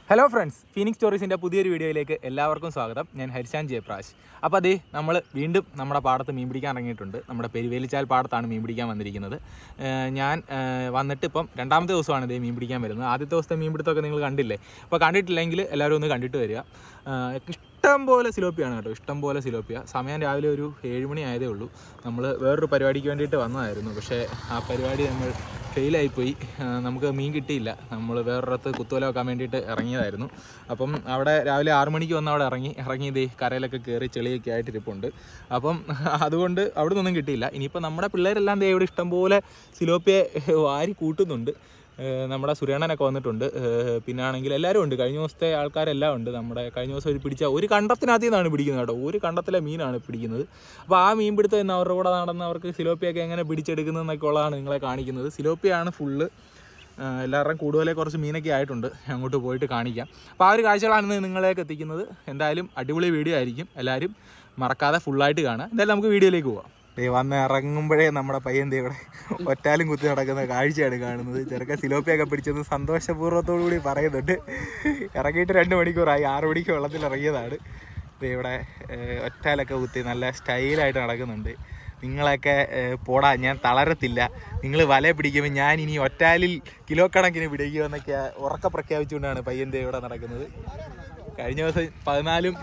Hello friends Phoenix സ്റ്റോറീസിൻ്റെ പുതിയൊരു വീഡിയോയിലേക്ക് എല്ലാവർക്കും സ്വാഗതം ഞാൻ ഹരിശാൻ ജയപ്രാശ് അപ്പോൾ അതേ നമ്മൾ വീണ്ടും നമ്മുടെ പാടത്ത് മീൻ പിടിക്കാൻ ഇറങ്ങിയിട്ടുണ്ട് നമ്മുടെ പെരുവേലിച്ചാൽ പാടത്താണ് മീൻ പിടിക്കാൻ വന്നിരിക്കുന്നത് ഏഹ് ഞാൻ ഏഹ് വന്നിട്ട് ഇപ്പം രണ്ടാമത്തെ ദിവസമാണ് ഇതേ മീൻ പിടിക്കാൻ വരുന്നത് ആദ്യത്തെ ദിവസത്തെ മീൻ പിടുത്തമൊക്കെ നിങ്ങൾ കണ്ടില്ലേ അപ്പോൾ കണ്ടിട്ടില്ലെങ്കിൽ എല്ലാവരും ഒന്ന് കണ്ടിട്ട് വരിക ഏഹ് ഇഷ്ടം പോലെ സിലോപ്പിയാണ് കേട്ടോ ഇഷ്ടം പോലെ സിലോപ്പിയ സമയം രാവിലെ ഒരു ഏഴ് മണി ആയതേ ഉള്ളൂ നമ്മൾ വേറൊരു പരിപാടിക്ക് വേണ്ടിയിട്ട് വന്നതായിരുന്നു പക്ഷേ ആ പരിപാടി നമ്മൾ ഫെയിലായിപ്പോയി നമുക്ക് മീൻ കിട്ടിയില്ല നമ്മൾ വേറൊരിടത്ത് കുത്തുവല വെക്കാൻ വേണ്ടിയിട്ട് ഇറങ്ങിയതായിരുന്നു അപ്പം അവിടെ രാവിലെ ആറ് മണിക്ക് വന്ന് അവിടെ ഇറങ്ങി ഇറങ്ങി ഇതേ കരയിലൊക്കെ കയറി ചെളിയൊക്കെ ആയിട്ട് ഇരിപ്പുണ്ട് അപ്പം അതുകൊണ്ട് അവിടെ നിന്നൊന്നും കിട്ടിയില്ല ഇനിയിപ്പോൾ നമ്മുടെ പിള്ളേരെല്ലാം ദേ ഇവിടെ ഇഷ്ടംപോലെ സിലോപ്പിയെ വാരി കൂട്ടുന്നുണ്ട് ഏഹ് നമ്മുടെ സുരേണനൊക്കെ വന്നിട്ടുണ്ട് ഏഹ് പിന്നെ ആണെങ്കിൽ എല്ലാവരും ഉണ്ട് കഴിഞ്ഞ ദിവസത്തെ ആൾക്കാരെല്ലാം ഉണ്ട് നമ്മുടെ കഴിഞ്ഞ ദിവസം ഒരു പിടിച്ച ഒരു കണ്ടത്തിനകത്ത് നിന്നാണ് പിടിക്കുന്നത് കേട്ടോ ഒരു കണ്ടത്തിലെ മീനാണ് പിടിക്കുന്നത് അപ്പോൾ ആ മീൻ പിടുത്തം എന്ന് അവരുടെ കൂടെ നടന്ന് അവർക്ക് സിലോപ്പിയൊക്കെ എങ്ങനെ പിടിച്ചെടുക്കുന്നതെന്നൊക്കെ ഉള്ളതാണ് നിങ്ങളെ കാണിക്കുന്നത് സിലോപ്പിയാണ് ഫുള്ള് എല്ലാവരുടെയും കൂടുതലെ കുറച്ച് മീനൊക്കെ ആയിട്ടുണ്ട് അങ്ങോട്ട് പോയിട്ട് കാണിക്കാം അപ്പോൾ ആ ഒരു കാഴ്ചകളാണ് ഇന്ന് നിങ്ങളിലേക്ക് എത്തിക്കുന്നത് എന്തായാലും അടിപൊളി വീഡിയോ ആയിരിക്കും എല്ലാവരും മറക്കാതെ ഫുള്ളായിട്ട് കാണുക എന്തായാലും നമുക്ക് വീഡിയോയിലേക്ക് പോവാം ദേ വന്ന് ഇറങ്ങുമ്പോഴേ നമ്മുടെ പയ്യൻ ദേ ഇവിടെ ഒറ്റാലും കുത്തി നടക്കുന്ന കാഴ്ചയാണ് കാണുന്നത് ചെറുക്ക സിലോപ്പിയൊക്കെ പിടിച്ചത് സന്തോഷപൂർവ്വത്തോടു കൂടി പറയുന്നുണ്ട് ഇറങ്ങിയിട്ട് രണ്ട് മണിക്കൂറായി ആറ് മണിക്ക് വെള്ളത്തിൽ ഇറങ്ങിയതാണ് ദേ ഇവിടെ ഏഹ്, ഒറ്റാലൊക്കെ കുത്തി നല്ല സ്റ്റൈലായിട്ട് നടക്കുന്നുണ്ട് നിങ്ങളൊക്കെ ഏഹ്, പോടാ ഞാൻ തളരത്തില്ല നിങ്ങൾ വല പിടിക്കുമ്പോൾ ഞാൻ ഇനി ഒറ്റാലിൽ കിലോ കണക്കിന് പിടിക്കുമെന്നൊക്കെ ഉറക്ക പ്രഖ്യാപിച്ചുകൊണ്ടാണ് പയ്യൻ ദേ ഇവിടെ നടക്കുന്നത് കഴിഞ്ഞ ദിവസം പതിനാലും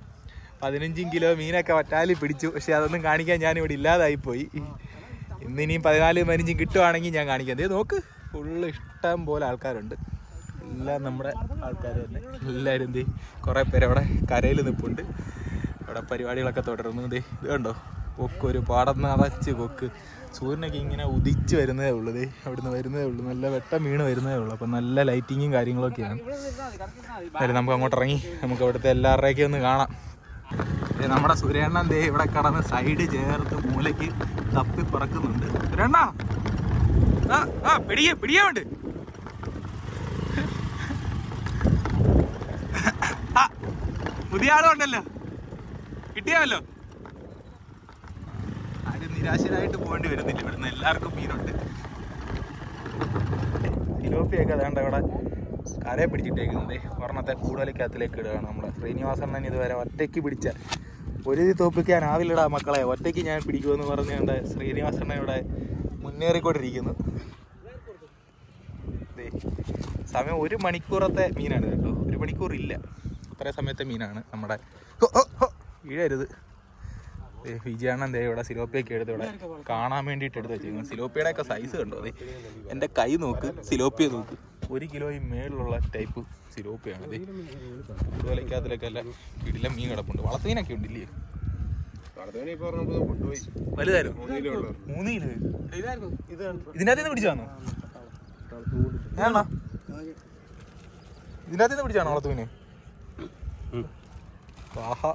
പതിനഞ്ചും കിലോ മീനൊക്കെ ഒറ്റാലിൽ പിടിച്ചു പക്ഷെ അതൊന്നും കാണിക്കാൻ ഞാൻ ഇവിടെ ഇല്ലാതായിപ്പോയി ഇന്ന് ഇനിയും പതിനാല് പതിനഞ്ചും കിട്ടുവാണെങ്കിൽ ഞാൻ കാണിക്കാം ദേ നോക്ക് ഫുള്ള് ഇഷ്ടം പോലെ ആൾക്കാരുണ്ട് എല്ലാം നമ്മുടെ ആൾക്കാർ തന്നെ എല്ലാവരും എന്ത് കുറേ പേര് അവിടെ കരയിൽ നിൽപ്പുണ്ട് അവിടെ പരിപാടികളൊക്കെ തുടരുന്നു ദേ ഇത് കണ്ടോ കൊക്ക് ഒരു പാടം നിറച്ച് കൊക്ക് സൂര്യനൊക്കെ ഇങ്ങനെ ഉദിച്ച് വരുന്നതേ ഉള്ളൂ ദേ അവിടുന്ന് വരുന്നതേ ഉള്ളൂ നല്ല വെട്ടം വീണ് വരുന്നതേ ഉള്ളൂ അപ്പം നല്ല ലൈറ്റിങ്ങും കാര്യങ്ങളൊക്കെയാണ് എന്തായാലും നമുക്ക് അങ്ങോട്ട് ഇറങ്ങി നമുക്ക് അവിടുത്തെ എല്ലാവരുടെയൊക്കെ ഒന്ന് കാണാം ദേ നമ്മുടെ സുരേണ്ണൻ ദേ ഇവിടെ കടന്ന് സൈഡ് ചേർത്ത് മൂലയ്ക്ക് തപ്പി പറക്കുന്നുണ്ട് സുരേണ്ണ ആ ആ പിടിയ പിടിയാണ്ട് പുതിയ ആളുണ്ടല്ലോ കിട്ടിയാവല്ലോ ആരും നിരാശരായിട്ട് പോകേണ്ടി വരുന്നില്ല ഇവിടുന്ന് എല്ലാവർക്കും മീനുണ്ട് തിലോപ്പിയൊക്കെ അതേണ്ട ഇവിടെ കരയെ പിടിച്ചിട്ടേക്കുന്നത് ഒരെണ്ണത്തെ കൂടുതലക്കകത്തിലേക്ക് ഇടുകയാണ് നമ്മുടെ ശ്രീനിവാസൻ തന്നെ ഇതുവരെ ഒറ്റയ്ക്ക് പിടിച്ച ഒരു തോപ്പിക്കാനാവില്ലടാ മക്കളെ ഒറ്റയ്ക്ക് ഞാൻ പിടിക്കുമെന്ന് പറഞ്ഞുകൊണ്ട് ശ്രീനിവാസനെ ഇവിടെ മുന്നേറിക്കൊണ്ടിരിക്കുന്നു ദേ, സമയം ഒരു മണിക്കൂറത്തെ മീനാണ് കേട്ടോ ഒരു മണിക്കൂർ ഇല്ല അത്ര സമയത്തെ മീനാണ് നമ്മുടെ ഹോ, ഹോ, ഹോ, വീഴരുത് ദേ, വിജയണ്ണൻ ദേ ഇവിടെ സിലോപ്പിയൊക്കെ എടുത്ത് ഇവിടെ കാണാൻ വേണ്ടിയിട്ട് എടുത്ത് വെച്ചിരിക്കുന്നു സിലോപ്പിയുടെ ഒക്കെ സൈസ് കണ്ടോ അതെ എൻ്റെ കൈ നോക്ക് സിലോപ്പിയെ നോക്ക് ഒരു കിലോയും മേളിലുള്ള ടൈപ്പ് സിലോപ്പിയാണ് അതെ കൂടുതലക്കകത്തിലൊക്കെ അല്ല വീട്ടിലെ മീൻ കിടപ്പുണ്ട് വളർത്തീനൊക്കെ ഉണ്ടില്ലേ വലുതായിരുന്നു മൂന്ന് കിലോ ഇതിനകത്ത് നിന്ന് പിടിച്ചാണോ ഏണോ ഇതിനകത്ത് നിന്ന് പിടിച്ചാണോ വളർത്തുവിനെ ആഹാ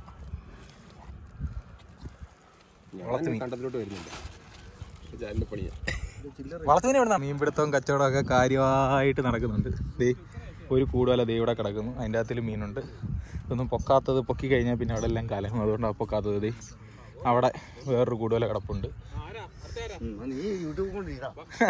വളർത്തുമീൻ കണ്ടത്തിലോട്ട് വരുന്നില്ല ചാലിന്റെ പണിയാ വളർത്തുവിനെ എവിടെ മീൻപിടുത്തവും കച്ചവടവും ഒക്കെ കാര്യമായിട്ട് നടക്കുന്നുണ്ട് ദേ ഒരു കൂടുതല ദേ ഇവിടെ കിടക്കുന്നു അതിൻ്റെ അകത്തിൽ മീനുണ്ട് ഇതൊന്നും പൊക്കാത്തത് പൊക്കി കഴിഞ്ഞാൽ പിന്നെ അവിടെ എല്ലാം കലങ്ങും അതുകൊണ്ടാണ് പൊക്കാത്തത് ദേ അവിടെ വേറൊരു കൂടുതല കിടപ്പുണ്ട് നീ യൂട്യൂബ് കൊണ്ടിരിക്കാ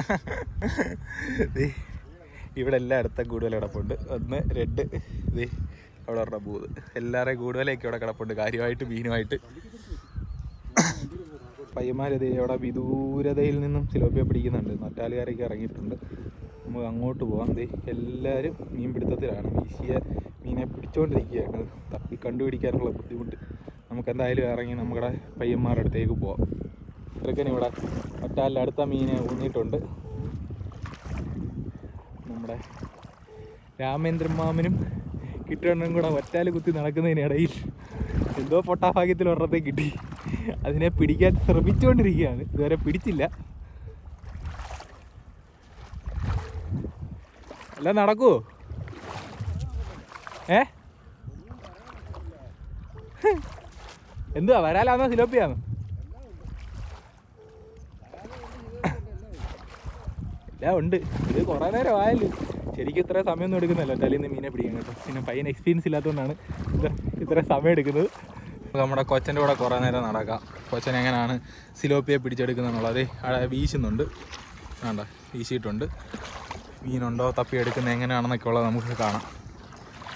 ദേ ഇവിടെ എല്ലാം അടുത്ത കൂടുതൽ കിടപ്പുണ്ട് ഒന്ന് റെഡ് ദേ അവിടെ ഒരെണ്ണം പൂത് എല്ലാവരുടെയും കൂടുതലൊക്കെ ഇവിടെ കിടപ്പുണ്ട് കാര്യമായിട്ട് മീനുമായിട്ട് പയ്യന്മാർ ദേ അവിടെ വിദൂരതയിൽ നിന്നും സിലോപ്പിയ പിടിക്കുന്നുണ്ട് നറ്റാലുകാരൊക്കെ ഇറങ്ങിയിട്ടുണ്ട് നമുക്ക് അങ്ങോട്ട് പോകാം ദേ എല്ലാവരും മീൻ പിടുത്തത്തിലാണ് വീശിയ മീനെ പിടിച്ചുകൊണ്ടിരിക്കുകയാണ് തപ്പി കണ്ടുപിടിക്കാനുള്ള ബുദ്ധിമുട്ട് നമുക്ക് എന്തായാലും ഇറങ്ങി നമ്മുടെ പയ്യന്മാരുടെ അടുത്തേക്ക് പോവാം ചെറുക്കൻ ഇവിടെ ഒറ്റാലിൽ അടുത്ത മീനെ ഊന്നിയിട്ടുണ്ട് നമ്മുടെ രാമേന്ദ്രൻ മാമനും കിട്ടണ്ണനും കൂടെ ഒറ്റാല് കുത്തി നടക്കുന്നതിനിടയിൽ എന്തോ പൊട്ടാഭാഗ്യത്തിൽ ഒരെണ്ണത്തെ കിട്ടി അതിനെ പിടിക്കാൻ ശ്രമിച്ചുകൊണ്ടിരിക്കുകയാണ് ഇതുവരെ പിടിച്ചില്ല എല്ലാം നടക്കുവോ ഏ എന്തുവാ വരാലാന്നോ സിലോപ്പിയാന്നോ എല്ലാം ഉണ്ട് ഇത് കുറേ നേരം ആയല്ലോ ശരിക്കും ഇത്ര സമയമൊന്നും എടുക്കുന്നില്ല തലേന്ന് നിന്ന് മീനെ പിടിക്കാൻ കേട്ടോ പിന്നെ പയ്യൻ എക്സ്പീരിയൻസ് ഇല്ലാത്തതുകൊണ്ടാണ് ഇത് ഇത്ര സമയം എടുക്കുന്നത് നമ്മുടെ കൊച്ചൻ്റെ കൂടെ കുറേ നേരം നടക്കാം കൊച്ചൻ എങ്ങനെയാണ് സിലോപ്പിയെ പിടിച്ചെടുക്കുന്നുള്ളത് അവിടെ വീശുന്നുണ്ട് വേണ്ട വീശിയിട്ടുണ്ട് മീനുണ്ടോ തപ്പിയെടുക്കുന്നത് എങ്ങനെയാണെന്നൊക്കെ ഉള്ളത് നമുക്ക് കാണാം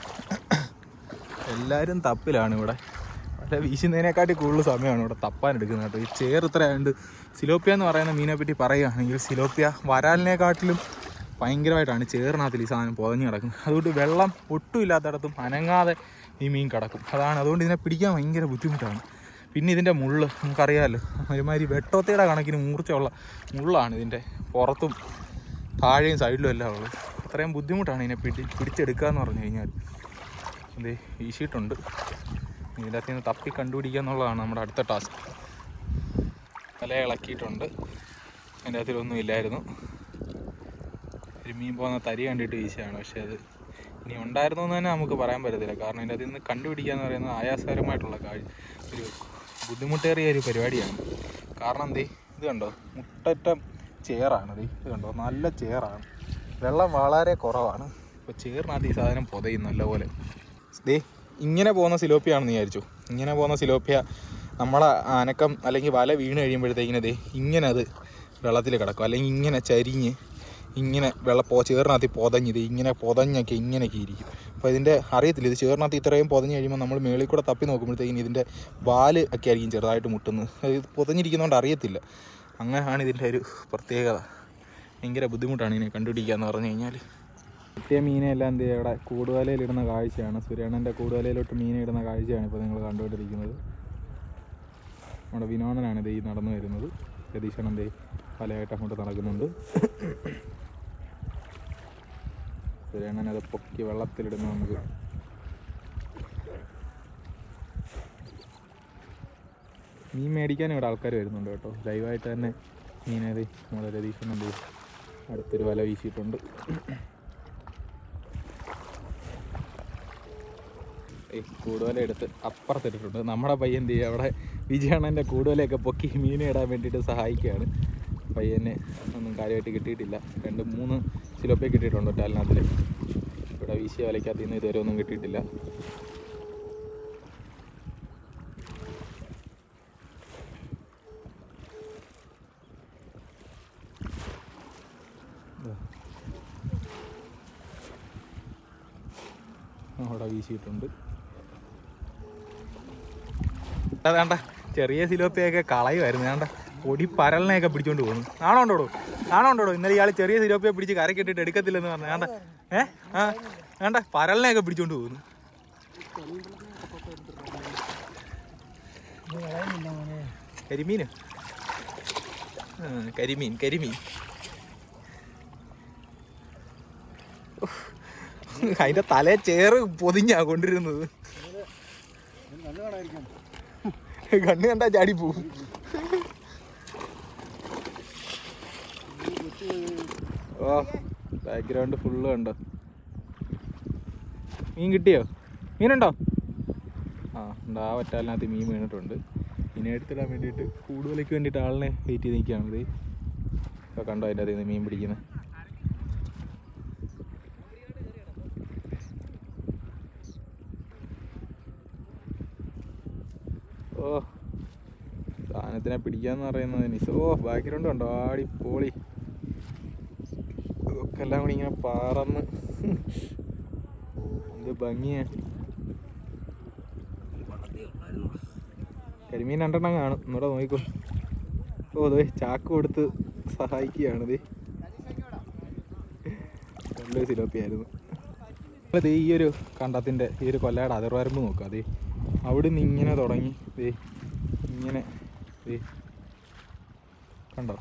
എല്ലാവരും തപ്പിലാണ് ഇവിടെ വല വീശുന്നതിനെക്കാട്ടി കൂടുതൽ സമയമാണ് ഇവിടെ തപ്പാൻ എടുക്കുന്നത് കേട്ടോ ഈ ചേർ ഇത്ര ആയതുകൊണ്ട് സിലോപ്പിയ എന്ന് പറയുന്ന മീനെ പറ്റി പറയുകയാണെങ്കിൽ സിലോപ്പിയ വരാലിനെക്കാട്ടിലും ഭയങ്കരമായിട്ടാണ് ചേറിനകത്തിൽ ഈ സാധനം പുതഞ്ഞ് കിടക്കുന്നത് അതുകൊണ്ട് വെള്ളം ഒട്ടും ഇല്ലാത്തടത്തും അനങ്ങാതെ ഈ മീൻ കിടക്കും അതാണ് അതുകൊണ്ട് ഇതിനെ പിടിക്കാൻ ഭയങ്കര ബുദ്ധിമുട്ടാണ് പിന്നെ ഇതിൻ്റെ മുള്ള് നമുക്കറിയാമല്ലോ ഒരുമാതിരി വെട്ടോത്തയുടെ കണക്കിന് മൂർച്ചയുള്ള മുള്ളാണ് ഇതിൻ്റെ പുറത്തും താഴെയും സൈഡിലും എല്ലാം ഉള്ളത് അത്രയും ബുദ്ധിമുട്ടാണ് ഇതിനെ പിടി പിടിച്ചെടുക്കുക എന്ന് പറഞ്ഞു കഴിഞ്ഞാൽ ഇത് വീശിയിട്ടുണ്ട് ഇതിൻ്റെ അകത്ത് നിന്ന് തപ്പി കണ്ടുപിടിക്കുക എന്നുള്ളതാണ് നമ്മുടെ അടുത്ത ടാസ്ക് തല ഇളക്കിയിട്ടുണ്ട് അതിൻ്റെ അകത്തിലൊന്നും ഇല്ലായിരുന്നു ഒരു മീൻ പോകുന്ന തരി കണ്ടിട്ട് വീശിയാണ് പക്ഷേ അത് ഇനി ഉണ്ടായിരുന്നു എന്ന് തന്നെ നമുക്ക് പറയാൻ പറ്റത്തില്ല കാരണം അതിൻ്റെ അതിൽ നിന്ന് കണ്ടുപിടിക്കുക എന്ന് പറയുന്നത് ആയാസകരമായിട്ടുള്ള കാര്യം ഒരു ബുദ്ധിമുട്ടേറിയ ഒരു പരിപാടിയാണ് കാരണം എന്തേ ഇത് കണ്ടോ മുട്ടറ്റം ചേറാണ് ഇത് ഇത് കണ്ടോ നല്ല ചേറാണ് വെള്ളം വളരെ കുറവാണ് ഇപ്പോൾ ചേറിനകത്ത് ഈ സാധനം പുതയും നല്ലപോലെ ദേ ഇങ്ങനെ പോകുന്ന സിലോപ്പിയാണെന്ന് വിചാരിച്ചു ഇങ്ങനെ പോകുന്ന സിലോപ്പിയ നമ്മളെ അനക്കം അല്ലെങ്കിൽ വല വീണ് കഴിയുമ്പോഴത്തേക്കിന് ദേ ഇങ്ങനെ അത് വെള്ളത്തിൽ കിടക്കും അല്ലെങ്കിൽ ഇങ്ങനെ ചരിഞ്ഞ് ഇങ്ങനെ വെള്ള പോ ചേറിനകത്ത് പൊതഞ്ഞ് ഇത് ഇങ്ങനെ പൊതഞ്ഞൊക്കെ ഇങ്ങനെയൊക്കെ ഇരിക്കും അപ്പോൾ ഇതിൻ്റെ അറിയത്തില്ല ഇത് ചേറിനകത്ത് ഇത്രയും പൊതഞ്ഞ് കഴിയുമ്പോൾ നമ്മൾ മേളിൽ കൂടെ തപ്പി നോക്കുമ്പോഴത്തേക്കിന് ഇതിൻ്റെ വാല് ഒക്കെ ആയിരിക്കും ചെറുതായിട്ട് മുട്ടുന്നത് അത് ഇത് പൊതഞ്ഞിരിക്കുന്നതുകൊണ്ട് അറിയത്തില്ല അങ്ങനെയാണ് ഇതിൻ്റെ ഒരു പ്രത്യേകത ഭയങ്കര ബുദ്ധിമുട്ടാണ് ഇതിനെ കണ്ടുപിടിക്കുക എന്ന് പറഞ്ഞു കഴിഞ്ഞാൽ കിട്ടിയ മീനെല്ലാം എന്ത് ചെയ്യുക അവിടെ കൂടുവലയിലിടുന്ന കാഴ്ചയാണ് സുരേണൻ്റെ കൂടുവലയിലോട്ട് മീനെ ഇടുന്ന കാഴ്ചയാണ് ഇപ്പോൾ നിങ്ങൾ കണ്ടുകൊണ്ടിരിക്കുന്നത് നമ്മുടെ വിനോദനാണ് ഇത് ഈ നടന്നു വരുന്നത് രതീശൻ എന്തേ പലയായിട്ട് അങ്ങോട്ട് നടക്കുന്നുണ്ട് സുരേണൻ അത് പൊക്കി വെള്ളത്തിലിടുന്ന നമുക്ക് മീൻ മേടിക്കാൻ ഇവിടെ ആൾക്കാർ വരുന്നുണ്ട് കേട്ടോ ലൈവായിട്ട് തന്നെ മീനത് നമ്മുടെ രതീശൻ എന്ത് അടുത്തൊരു വല വീശിയിട്ടുണ്ട് ഈ കൂടുവല എടുത്ത് അപ്പുറത്തിട്ടിട്ടുണ്ട് നമ്മുടെ പയ്യൻ എന്ത് ചെയ്യുക അവിടെ വിജയണ്ണൻ്റെ കൂടുവലയൊക്കെ പൊക്കി മീനെ ഇടാൻ വേണ്ടിയിട്ട് സഹായിക്കുകയാണ് പയ്യനെ ഒന്നും കാര്യമായിട്ട് കിട്ടിയിട്ടില്ല രണ്ട് മൂന്ന് സിലോപ്പേ കിട്ടിയിട്ടുണ്ട് ടാലിനകത്തിൽ ഇവിടെ വീശിയ വലയ്ക്കകത്ത് നിന്ന് ഇതുവരെ ഒന്നും കിട്ടിയിട്ടില്ല അവിടെ വീശിയിട്ടുണ്ട് വേണ്ട ചെറിയ സിലോപ്പിയൊക്കെ കളയുമായിരുന്നു വേണ്ട പൊടി പരലിനെയൊക്കെ പിടിച്ചോണ്ട് പോകുന്നു നാണോ ഉണ്ടോടോ നാണോ ഉണ്ടോടോ ഇന്നലെ ഇയാൾ ചെറിയ സിലോപ്പിയെ പിടിച്ച് കരക്കിട്ടിട്ട് എടുക്കത്തില്ലെന്ന് പറഞ്ഞു വേണ്ട ഏ ആ വേണ്ട പരലിനെയൊക്കെ പിടിച്ചോണ്ട് പോകുന്നു കരിമീന് ആ, കരിമീൻ കരിമീൻ ഉഫ്. അതിന്റെ തലേ ചേറ് പൊതിഞ്ഞാ കൊണ്ടിരുന്നത് കണ്ണ് കണ്ടാ ചാടി പോവും ഓ ബാക്ക്ഗ്രൗണ്ട് ഫുള്ള് കണ്ടോ മീൻ കിട്ടിയോ മീനുണ്ടോ ആ ഉണ്ട് ആ ഒറ്റാലിനകത്ത് മീൻ വീണിട്ടുണ്ട് മീനെ എടുത്തിടാൻ വേണ്ടിയിട്ട് കൂടുതലേക്ക് വേണ്ടിയിട്ട് ആളിനെ വെയിറ്റ് ചെയ്ത് നിൽക്കുകയാണ് ഇത് ഇപ്പൊ കണ്ടോ അതിൻ്റെ അതിൽ നിന്ന് മീൻ പിടിക്കുന്നത് ഓ സാധനത്തിനെ പിടിക്കാന്ന് പറയുന്നത് നിസ് ഓ ബാക്ക്ഗ്രൗണ്ട് ഉണ്ടോ ആടി പോളി ഇതൊക്കെ എല്ലാം കൂടി ഇങ്ങനെ പറന്ന് എന്ത് ഭംഗിയാ കരിമീൻ രണ്ടെണ്ണം കാണും എന്നൂടെ നോക്കിക്കോ ഓ അതെ ചാക്ക് കൊടുത്ത് സഹായിക്കുകയാണിത് നല്ലൊരു സിലോപ്പിയായിരുന്നു അതെ ഈ ഒരു കണ്ടത്തിൻ്റെ ഈ ഒരു കൊല്ലയുടെ അതിർവരമ്പ് നോക്കുക അതെ അവിടെ നിന്ന് ഇങ്ങനെ തുടങ്ങി ദേ ഇങ്ങനെ ദേ കണ്ടോ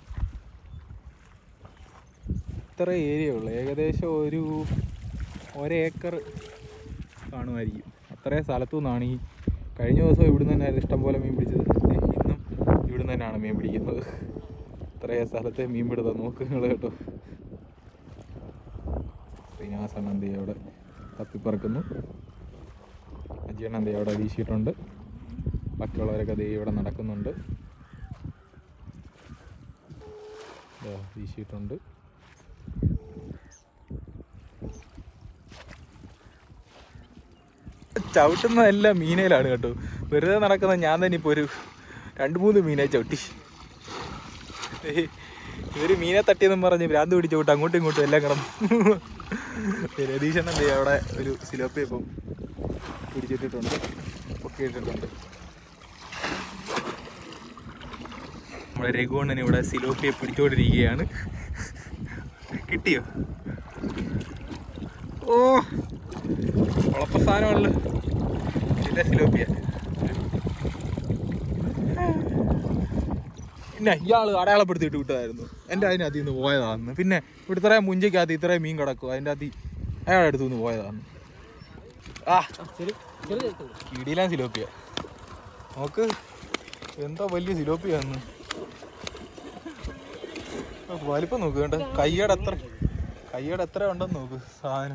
ഇത്ര ഏരിയ ഉള്ളു ഏകദേശം ഒരു ഒരേക്കർ കാണുമായിരിക്കും അത്രയും സ്ഥലത്തു നിന്നാണ് ഈ കഴിഞ്ഞ ദിവസം ഇവിടുന്ന് തന്നെയായിരുന്നു ഇഷ്ടം പോലെ മീൻ പിടിച്ചത് ദേ ഇന്നും ഇവിടുന്ന് തന്നെയാണ് മീൻ പിടിക്കുന്നത് ഇത്രയും സ്ഥലത്തെ മീൻ പിടുത്തം നോക്ക് നിങ്ങൾ കേട്ടോ ശ്രീനിവാസൻ എന്ത് ചെയ്യും അവിടെ തപ്പിപ്പറക്കുന്നു അജിയണ്ണ എന്ത് ചെയ്യും അവിടെ വീശിയിട്ടുണ്ട് ബാക്കിയുള്ളവരൊക്കെ ദേ ഇവിടെ നടക്കുന്നുണ്ട് ദാ വീശിയിട്ടുണ്ട് ചവിട്ടുന്നതെല്ലാം മീനയിലാണ് കേട്ടോ വെറുതെ നടക്കുന്ന ഞാൻ തന്നെ ഇപ്പോൾ ഒരു രണ്ട് മൂന്ന് മീനെ ചവിട്ടി ഏയ്, ഇവര് മീനെ തട്ടിയെന്നും പറഞ്ഞ് ഭ്രാന്ത് പിടിച്ച് വിട്ട് അങ്ങോട്ടും ഇങ്ങോട്ടും എല്ലാം കിടന്നു രതീശൻ എന്ത് ചെയ്യും അവിടെ ഒരു സിലോപ്പി ഇപ്പം പിടിച്ചിട്ടിട്ടുണ്ട് പൊക്കിയിട്ടിട്ടുണ്ട് നമ്മുടെ രഘുവണ്ണൻ ഇവിടെ സിലോപ്പിയെ പിടിച്ചുകൊണ്ടിരിക്കുകയാണ് കിട്ടിയോ ഓ ഉളപ്പ സാധനമാണല്ലോ ഇതിന്റെ സിലോപ്പിയ പിന്നെ ഇയാള് അടയാളപ്പെടുത്തിയിട്ട് വിട്ടതായിരുന്നു എൻ്റെ അതിന് അതിൽ നിന്ന് പോയതാന്ന് പിന്നെ ഇവിടെ ഇത്രയും മുഞ്ചയ്ക്കകത്ത് ഇത്രയും മീൻ കിടക്കും അതിൻ്റെ അകത്ത് അയാളുടെ അടുത്ത് നിന്ന് പോയതാന്ന് ആ ഇടിയിലാൻ സിലോപ്പിയ നോക്ക് എന്താ വലിയ സിലോപ്പിയാന്ന് ആ, വലിപ്പം നോക്ക് കേട്ടോ കയ്യുടെ എത്ര കയ്യുടെ എത്ര ഉണ്ടെന്ന് നോക്ക് സാധനം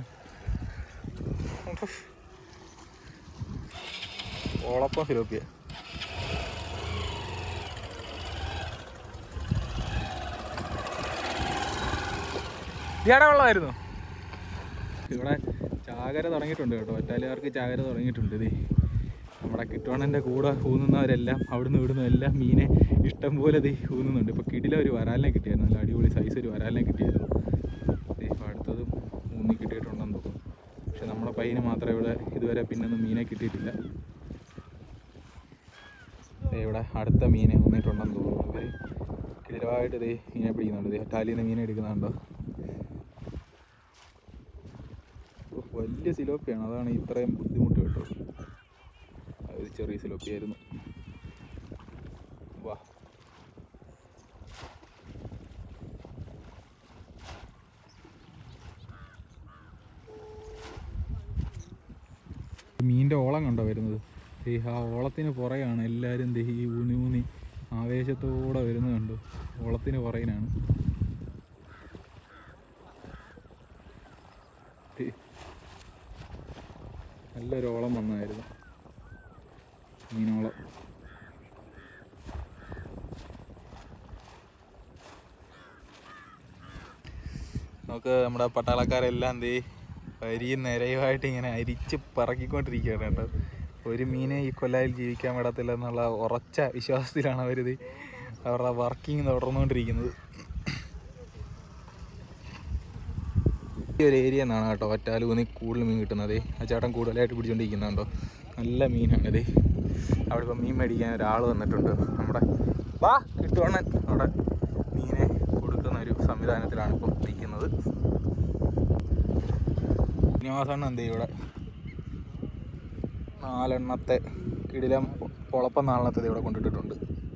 ഓളപ്പം സിലോപ്പിയ ഇയാടെ വെള്ളമായിരുന്നു ഇവിടെ ചാകര തുടങ്ങിയിട്ടുണ്ട് കേട്ടോ ഒറ്റാലുകാർക്ക് ചാകര തുടങ്ങിയിട്ടുണ്ട് ഇത് നമ്മുടെ കിട്ടുവാണൻ്റെ കൂടെ ഊന്നുന്നവരെല്ലാം അവിടുന്ന് ഇവിടുന്ന് എല്ലാം മീനെ ഇഷ്ടം പോലെ ഇത് ഊന്നുന്നുണ്ട് ഇപ്പോൾ കിടില ഒരു വരാലിനെ കിട്ടിയായിരുന്നു നല്ല അടിപൊളി സൈസ് ഒരു വരാലിനെ കിട്ടിയായിരുന്നു ദേ ഇപ്പോൾ അടുത്തതും ഊന്നി കിട്ടിയിട്ടുണ്ടെന്ന് തോന്നുന്നു പക്ഷെ നമ്മുടെ പയ്യന് മാത്രമേ ഇവിടെ ഇതുവരെ പിന്നൊന്നും മീനെ കിട്ടിയിട്ടില്ല ദേ ഇവിടെ അടുത്ത മീനെ ഊന്നിട്ടുണ്ടെന്ന് തോന്നുന്നു ഇവർ കിടിലമായിട്ട് ഇത് മീനെ പിടിക്കുന്നുണ്ട് ഇത് ടാലിയിൽ നിന്ന് മീനെ എടുക്കുന്നുണ്ടോ ഓ, വലിയ സിലോപ്പിയാണ് അതാണ് ഇത്രയും ബുദ്ധിമുട്ട് കേട്ടോ അത് ചെറിയ സിലോപ്പിയായിരുന്നു വാ മീൻ്റെ ഓളം കണ്ടോ വരുന്നത് ഈ ആ ഓളത്തിന് പുറയാണ് എല്ലാവരും ദേ ഈ ഊന്നി ഊന്നി ആവേശത്തോടെ വരുന്നത് കണ്ടു ഓളത്തിന് പുറകിനാണ് ദേ, നല്ലൊരു ഓളം വന്നായിരുന്നു മീനോളം നമുക്ക് നമ്മുടെ പട്ടാളക്കാരെല്ലാം എന്തേ വരിയും നിരയുമായിട്ട് ഇങ്ങനെ അരിച്ച് പറക്കിക്കൊണ്ടിരിക്കുകയാണ് കേട്ടോ ഒരു മീനെ ഈ കൊല്ലായിൽ ജീവിക്കാൻ വിടത്തില്ല എന്നുള്ള ഉറച്ച വിശ്വാസത്തിലാണ് അവരിത് അവരുടെ വർക്കിംഗ് തുടർന്നുകൊണ്ടിരിക്കുന്നത് ഈ ഒരു ഏരിയ നിന്നാണ് കേട്ടോ ഒറ്റാലൂന്നി കൂടുതൽ മീൻ കിട്ടുന്നത് ആ ചേട്ടൻ കൂടുതലായിട്ട് പിടിച്ചോണ്ടിരിക്കുന്നുണ്ടോ നല്ല മീനാണിത് അവിടെ ഇപ്പം മീൻ മേടിക്കാൻ ഒരാൾ വന്നിട്ടുണ്ട് നമ്മുടെ വാ കിട്ടുവാണ് അവിടെ മീനെ കൊടുക്കുന്ന ഒരു സംവിധാനത്തിലാണ് ഇപ്പം നിൽക്കുന്നത് ശ്രീനിവാസണ്ണ എന്ത് ചെയ്യും ഇവിടെ നാലെണ്ണത്തെ കിടിലം പൊളപ്പം നാലെണ്ണത്തെ ഇവിടെ കൊണ്ടിട്ടിട്ടുണ്ട്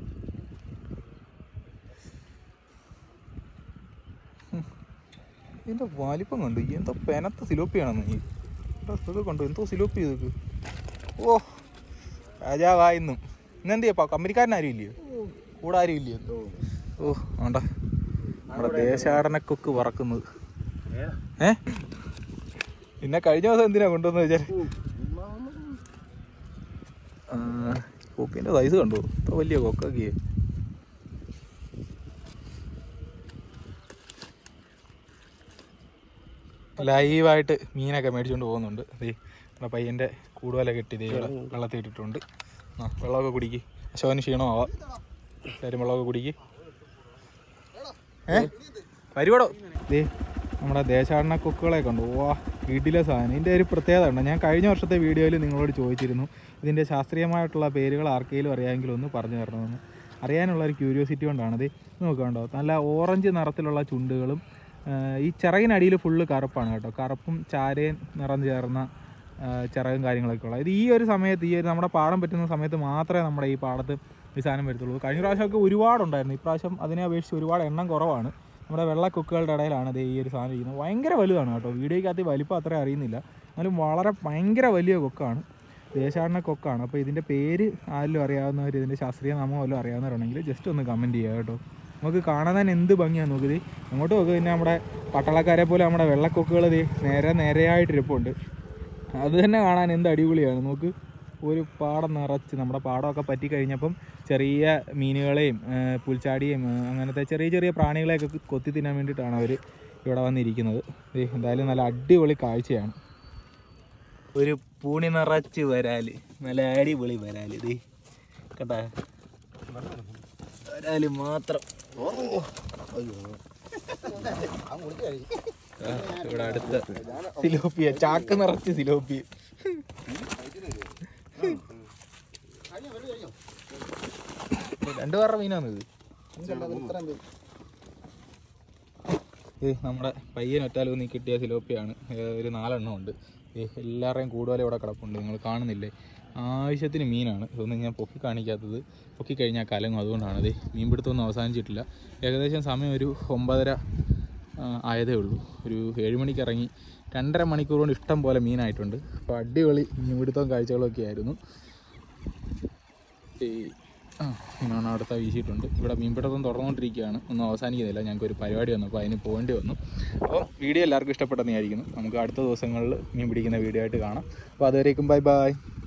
ഇതിൻ്റെ വലിപ്പം കണ്ടു ഈ എന്തോ പെനത്ത സിലോപ്പിയാണെന്ന് ഈ ഇവിടെ ഇതൊക്കെ കണ്ടു എന്തോ സിലോപ്പി ഇതൊക്കെ ഓ രാജാവായിന്നും ഇന്നെന്ത് ചെയ്യപ്പാ കമ്പനിക്കാരനാരും ഇല്ലയോ കൂടെ ആരും ഇല്ലയോ ഓ വേണ്ട നമ്മുടെ ദേശാടനക്കൊക്ക് പറക്കുന്നത് ഏ പിന്നെ കഴിഞ്ഞ ദിവസം എന്തിനാ കൊണ്ടുവന്ന് വെച്ചാൽ കൊക്കിൻ്റെ സൈസ് കണ്ടു ഇത്ര വലിയ കൊക്കൊക്കെ ലൈവായിട്ട് മീനൊക്കെ മേടിച്ചുകൊണ്ട് പോകുന്നുണ്ട് ദേ നമ്മുടെ പയ്യൻ്റെ കൂടുവല കെട്ടി ദേ ഇവിടെ വെള്ളത്തിൽ ഇട്ടിട്ടുണ്ട് ആ വെള്ളമൊക്കെ കുടിക്ക് അശോകന് ക്ഷീണമാവാം എല്ലാവരും വെള്ളമൊക്കെ കുടിക്ക് ഏ വരുവാടോ ദേ നമ്മുടെ ദേശാടന കൊക്കുകളെ കണ്ടു വാ വീട്ടിലെ സാധനം ഇതിൻ്റെ ഒരു പ്രത്യേകത ഉണ്ട് ഞാൻ കഴിഞ്ഞ വർഷത്തെ വീഡിയോയിൽ നിങ്ങളോട് ചോദിച്ചിരുന്നു ഇതിൻ്റെ ശാസ്ത്രീയമായിട്ടുള്ള പേരുകൾ ആർക്കെങ്കിലും അറിയാമെങ്കിൽ ഒന്ന് പറഞ്ഞു തരണമെന്ന് അറിയാനുള്ള ഒരു ക്യൂരിയോസിറ്റി കൊണ്ടാണ് ഇത് നോക്കണ്ടോ നല്ല ഓറഞ്ച് നിറത്തിലുള്ള ചുണ്ടുകളും ആ, ഈ ചിറകിനടിയിൽ ഫുള്ള് കറുപ്പാണ് കേട്ടോ കറുപ്പും ചാരയും നിറം ചേർന്ന ആ, ചിറകും കാര്യങ്ങളൊക്കെ ഉള്ളത് ഇത് ഈ ഒരു സമയത്ത് ഈ ഒരു നമ്മുടെ പാടം പറ്റുന്ന സമയത്ത് മാത്രമേ നമ്മുടെ ഈ പാടത്ത് ഈ സാധനം വരത്തുള്ളൂ കഴിഞ്ഞ പ്രാവശ്യമൊക്കെ ഒരുപാടുണ്ടായിരുന്നു ഇപ്രാവശ്യം അതിനെ അപേക്ഷിച്ച് ഒരുപാട് എണ്ണം കുറവാണ് നമ്മുടെ വെള്ളക്കൊക്കുകളുടെ ഇടയിലാണ് ഇത് ഈ ഒരു സാധനം ഇരിക്കുന്നത് ഭയങ്കര വലുതാണ് കേട്ടോ വീഡിയോയ്ക്കകത്ത് വലിപ്പം അത്ര അറിയുന്നില്ല എന്നാലും വളരെ ഭയങ്കര വലിയ കൊക്കാണ് ദേശാടന കൊക്കാണ് അപ്പോൾ ഇതിൻ്റെ പേര് ആരെങ്കിലും അറിയാവുന്നവർ ഇതിൻ്റെ ശാസ്ത്രീയ നാമം വല്ലതും അറിയാവുന്നവരുണ്ടെങ്കിൽ ജസ്റ്റ് ഒന്ന് കമൻറ്റ് ചെയ്യുക കേട്ടോ നമുക്ക് കാണാൻ തന്നെ എന്ത് ഭംഗിയാണ് നോക്കിയത് അങ്ങോട്ട് നോക്കുക പിന്നെ നമ്മുടെ പട്ടാളക്കാരെ പോലെ നമ്മുടെ വെള്ളക്കൊക്കുകൾ ഇത് നേരെ നേരെയായിട്ടിരിപ്പുണ്ട് അത് തന്നെ കാണാൻ എന്ത് അടിപൊളിയാണ് നോക്ക് ഒരു പാടം നിറച്ച് നമ്മുടെ പാടമൊക്കെ പറ്റി കഴിഞ്ഞപ്പം ചെറിയ മീനുകളെയും ആ, പുൽച്ചാടിയും ആ, അങ്ങനത്തെ ചെറിയ ചെറിയ പ്രാണികളെയൊക്കെ കൊത്തി തിന്നാൻ വേണ്ടിയിട്ടാണ് അവർ ഇവിടെ വന്നിരിക്കുന്നത് ദേ, എന്തായാലും നല്ല അടിപൊളി കാഴ്ചയാണ് ഒരു പൂണി നിറച്ച് വരാല് നല്ല അടിപൊളി വരാല് ഇത് കേട്ടാ വരാല് മാത്രം ആ, ഇവിടെ അടുത്ത സിലോപ്പിയ ചാക്ക് നിറച്ച് സിലോപ്പിയ രണ്ടു പേരുടെ മീനാണ് ഇത് ഏ നമ്മുടെ പയ്യൻ ഒറ്റാലൂന്നി കിട്ടിയ സിലോപ്പിയാണ് ഏ, ഒരു നാലെണ്ണം ഉണ്ട് ഏ, എല്ലാവരുടെയും കൂടുതലും ഇവിടെ കിടപ്പുണ്ട് നിങ്ങൾ കാണുന്നില്ലേ ആവശ്യത്തിന് മീനാണ് ഇതൊന്നും ഞാൻ പൊക്കി കാണിക്കാത്തത് പൊക്കി കഴിഞ്ഞാൽ കലങ്ങും അതുകൊണ്ടാണ് അതെ മീൻപിടുത്തമൊന്നും അവസാനിച്ചിട്ടില്ല ഏകദേശം സമയം ഒരു ഒമ്പതര ആ, ആയതേ ഉള്ളൂ ഒരു ഏഴ് മണിക്ക് ഇറങ്ങി രണ്ടര മണിക്കൂർ കൊണ്ട് ഇഷ്ടം പോലെ മീനായിട്ടുണ്ട് അപ്പോൾ അടിപൊളി മീൻപിടുത്തവും കാഴ്ചകളൊക്കെ ആയിരുന്നു ഈ ആ മീനാണ് അടുത്ത വീശിയിട്ടുണ്ട് ഇവിടെ മീൻപിടുത്തം തുറന്നുകൊണ്ടിരിക്കുകയാണ് ഒന്നും അവസാനിക്കുന്നില്ല ഞങ്ങൾക്ക് ഒരു പരിപാടി വന്നു അപ്പോൾ അതിന് പോകേണ്ടി വന്നു അപ്പോൾ വീഡിയോ എല്ലാവർക്കും ഇഷ്ടപ്പെട്ടെന്നായിരിക്കുന്നു നമുക്ക് അടുത്ത ദിവസങ്ങളിൽ മീൻ പിടിക്കുന്ന വീഡിയോ ആയിട്ട് കാണാം അപ്പോൾ അതുവരേക്കും ബൈ ബൈ